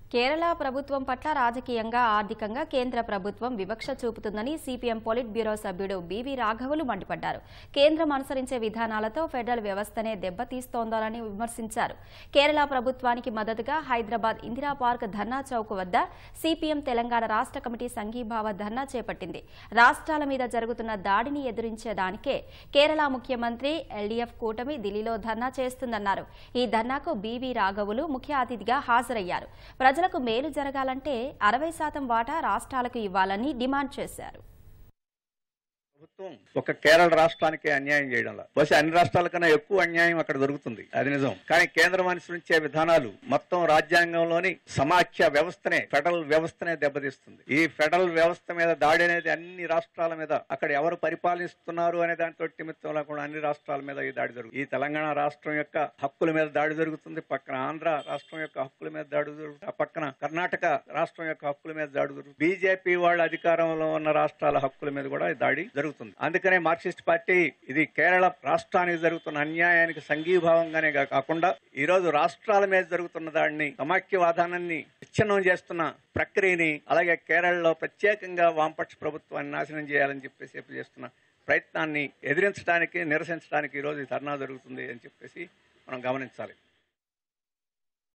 కేరళ ప్రభుత్వం పట్ల రాజకీయంగా ఆర్థికంగా కేంద్ర ప్రభుత్వం వివక్ష చూపుతుందని సిపిఎం పొలిట్ బ్యూరో సభ్యుడు బీవీ రాఘవులు మండిపడ్డారు కేంద్రం అనుసరించే విధానాలతో ఫెడరల్ వ్యవస్థనే దెబ్బతీస్తోందని విమర్శించారు కేరళ ప్రభుత్వానికి మద్దతుగా హైదరాబాద్ ఇందిరా పార్క్ ధర్నా చౌక్ వద్ద సిపిఎం తెలంగాణ రాష్ట్ర కమిటీ సంఘీభావ ధర్నా చేపట్టింది రాష్ట్రాల మీద జరుగుతున్న దాడిని ఎదురించేదానికే కేరళ ముఖ్యమంత్రి ఎల్డీఎఫ్ కూటమి ఢిల్లీలో ధర్నా చేస్తుందన్నారు ఈ ధర్నాకు బీవీ రాఘవులు ముఖ్య అతిథిగా హాజరయ్యారు ప్రజలకు మేలు జరగాలంటే అరవై శాతం వాటా రాష్ట్రాలకు ఇవ్వాలని డిమాండ్ చేశారు ప్రభుత్వం ఒక కేరళ రాష్ట్రానికి అన్యాయం చేయడంలో బహుశా అన్ని రాష్ట్రాల కన్నా ఎక్కువ అన్యాయం అక్కడ దొరుకుతుంది అది నిజం కానీ కేంద్రం అనుసరించే విధానాలు మొత్తం రాజ్యాంగంలోని సమాఖ్య వ్యవస్థనే ఫెడరల్ వ్యవస్థనే దెబ్బతీస్తుంది ఈ ఫెడరల్ వ్యవస్థ మీద దాడి అనేది అన్ని రాష్ట్రాల మీద అక్కడ ఎవరు పరిపాలిస్తున్నారు అనే దాంతో నిమిత్తం లేకుండా అన్ని రాష్ట్రాల మీద ఈ దాడి జరుగుతుంది ఈ తెలంగాణ రాష్ట్రం యొక్క హక్కుల మీద దాడి జరుగుతుంది పక్కన ఆంధ్ర రాష్ట్రం యొక్క హక్కుల మీద దాడి జరుగుతుంది ఆ పక్కన కర్ణాటక రాష్ట్రం యొక్క హక్కుల మీద దాడి జరుగుతుంది బీజేపీ వాళ్ళ అధికారంలో ఉన్న రాష్ట్రాల హక్కుల మీద కూడా ఈ దాడి జరుగుతుంది అందుకనే మార్క్సిస్ట్ పార్టీ ఇది కేరళ రాష్ట్రానికి జరుగుతున్న అన్యాయానికి సంఘీభావంగానే గా- కాకుండా ఈ రోజు రాష్ట్రాల మీద జరుగుతున్న దాడిని సమాఖ్యవాదానాన్ని విచ్ఛిన్నం చేస్తున్న ప్రక్రియని అలాగే కేరళలో ప్రత్యేకంగా వామపక్ష ప్రభుత్వాన్ని నాశనం చేయాలని చెప్పేసి చేస్తున్న ప్రయత్నాన్ని ఎదిరించడానికి నిరసించడానికి ఈ రోజు ఈ ధర్నా జరుగుతుంది అని చెప్పేసి మనం గమనించాలి